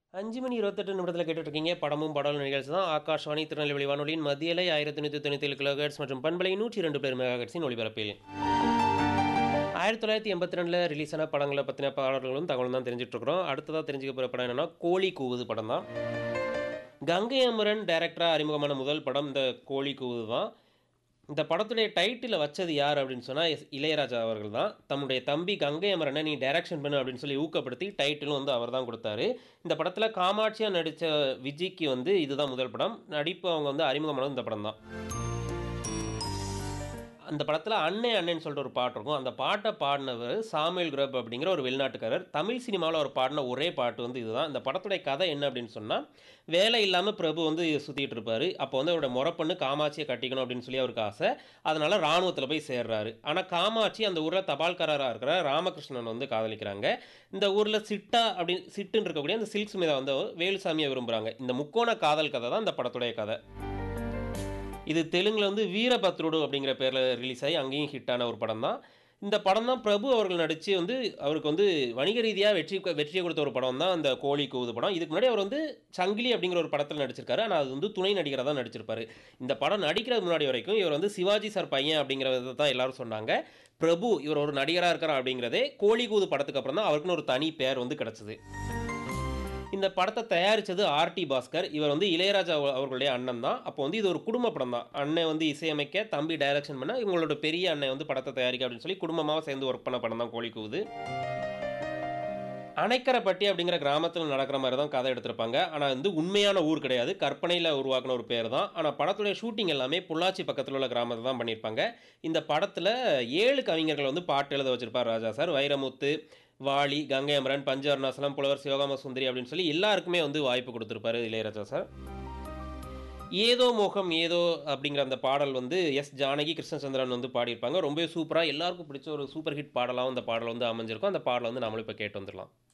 5 மணி 28 நிமிடத்தில கேட்டுட்டு இருக்கீங்க. படமும் பாடலும் நிகழ்ச்சி தான். ஆகாஷ்வாணி திருநெல்வேலி வானொலியின் மத்திய அலை 1197 கிலோஹெர்ட்ஸ் மற்றும் பண்பலை 102 மெகாஹெர்ட்ஸின் ஒலிபரப்பில். 1982ல ரிலீஸ் ஆன படங்கள பத்தின பாடல்களும், தகவலும் தான் தெரிஞ்சுட்டு இருக்கிறோம். அடுத்ததா தெரிஞ்சுக்க போற படம் என்னன்னா, கோழி கூவுது படம் தான். கங்கை அமரன் டைரக்டரா அறிமுகமான முதல் படம் இந்த கோழி கூவுது தான். இந்த படத்துடைய டைட்டில வச்சது யார் அப்படின்னு சொன்னா, எஸ் இளையராஜா அவர்கள் தான். தன்னுடைய தம்பி கங்கை அமரன நீ டைரக்ஷன் பண்ணு அப்படின்னு சொல்லி ஊக்கப்படுத்தி டைட்டிலும் வந்து அவர் தான் குடுத்தாரு. இந்த படத்தில காமாட்சியா நடிச்ச விஜய்க்கு வந்து இதுதான் முதல் படம். நடிப்பு அவங்க வந்து அறிமுகமானது இந்த படம் தான். அந்த படத்தில அண்ணே அண்ணேன்னு சொல்லிட்டு ஒரு பாட்டு இருக்கும். அந்த பாட்ட பாடுனவர் சாமுவேல் கிரப் அப்படிங்கிற ஒரு வெளிநாட்டுக்காரர். தமிழ் சினிமாவுல அவர் பாடுன ஒரே பாட்டு வந்து இதுதான். இந்த படத்துடைய கதை என்ன அப்படின்னு சொன்னா, வேலை இல்லாம பிரபு வந்து சுத்திட்டு இருப்பாரு. அப்போ வந்து அவரோட மொற பொண்ணு காமாட்சிய கட்டிக்கணும் அப்படின்னு சொல்லி அவருக்கு ஆசை. அதனால ராணுவத்தில போய் சேர்றாரு. ஆனா காமாட்சி அந்த ஊர்ல தபால்காரரா இருக்கிற ராமகிருஷ்ணன் வந்து காதலிக்கிறாங்க. இந்த ஊர்ல சிட்டா அப்படி சிட்டுன்னு இருக்கக்கூடிய அந்த சில்க் ஸ்மிதா வந்து வேலுசாமிய விரும்புறாங்க. இந்த முக்கோண காதல் கதை தான் இந்த படத்துடைய கதை. இது தெலுங்குல வந்து வீரபத்ருடு அப்படிங்கிற பேர்ல ரிலீஸ் ஆகி அங்கேயும் ஹிட் ஆன ஒரு படம் தான். இந்த படம் தான் பிரபு அவர்கள் நடிச்சு வந்து அவருக்கு வந்து வணிக ரீதியா வெற்றி வெற்றிய கொடுத்த ஒரு படம் தான் அந்த கோழி கூவுது படம். இதுக்கு முன்னாடி அவர் வந்து சங்கிலி அப்படிங்கிற ஒரு படத்தில நடிச்சிருக்காரு. ஆனா அது வந்து துணை நடிகரா தான் நடிச்சிருப்பாரு. இந்த படம் நடிக்கிறதுக்கு முன்னாடி வரைக்கும் இவர் வந்து சிவாஜி சார் பையன் அப்படிங்கிறத தான் எல்லாரும் சொன்னாங்க. பிரபு இவர் ஒரு நடிகரா இருக்கிறார் அப்படிங்கிறதே கோழி கூவுது படத்துக்கு அப்புறம் தான் அவருக்குன்னு ஒரு தனி பெயர் வந்து கிடைச்சது. இந்த படத்த தயாரிச்சது ஆர்.டி. பாஸ்கர். இவர் வந்து இளையராஜா அவ அவர்களுடைய அண்ணன் தான். அப்போ வந்து இது ஒரு குடும்ப படம் தான். அண்ணன் வந்து இசையமைக்க, தம்பி டைரக்ஷன் பண்ண, இவங்களோட பெரிய அண்ணன் வந்து படத்த தயாரிக்க அப்படின்னு சொல்லி குடும்பமா சேர்ந்து ஒர்க் பண்ண படம் தான் கோழி கூவுது. அணைக்கரப்பட்டி அப்படிங்கிற கிராமத்தில நடக்கிற மாரி தான் கதை எடுத்திருப்பாங்க. ஆனா வந்து உண்மையான ஊர் கிடையாது. கற்பனையில உருவாக்குன ஒரு பேர் தான். ஆனா படத்துடைய ஷூட்டிங் எல்லாமே பொள்ளாச்சி பக்கத்தில உள்ள கிராமத்தில தான் பண்ணியிருப்பாங்க. இந்த படத்தில 7 கவிஞர்கள் வந்து பாட்டு எழுத வச்சிருப்பார் ராஜா சார். வைரமுத்து, வாலி, கங்கை அமரன், பஞ்சு அருணாசலம், புலவர் சிவகாம சுந்தரி அப்படின்னு சொல்லி எல்லாருக்குமே வந்து வாய்ப்பு குடுத்திருப்பாரு இளையராஜா சார். ஏதோ மோகம் ஏதோ அப்படிங்கிற அந்த பாடல் வந்து எஸ். ஜானகி, கிருஷ்ணச்சந்திரன் வந்து பாடியிருப்பாங்க. ரொம்பவே சூப்பரா எல்லாருக்கும் பிடிச்ச ஒரு சூப்பர் ஹிட் பாடலாவும் இந்த பாடல் வந்து அமைஞ்சிருக்கும். அந்த பாடல வந்து நாமளும் இப்ப கேட்டு வந்துரலாம்.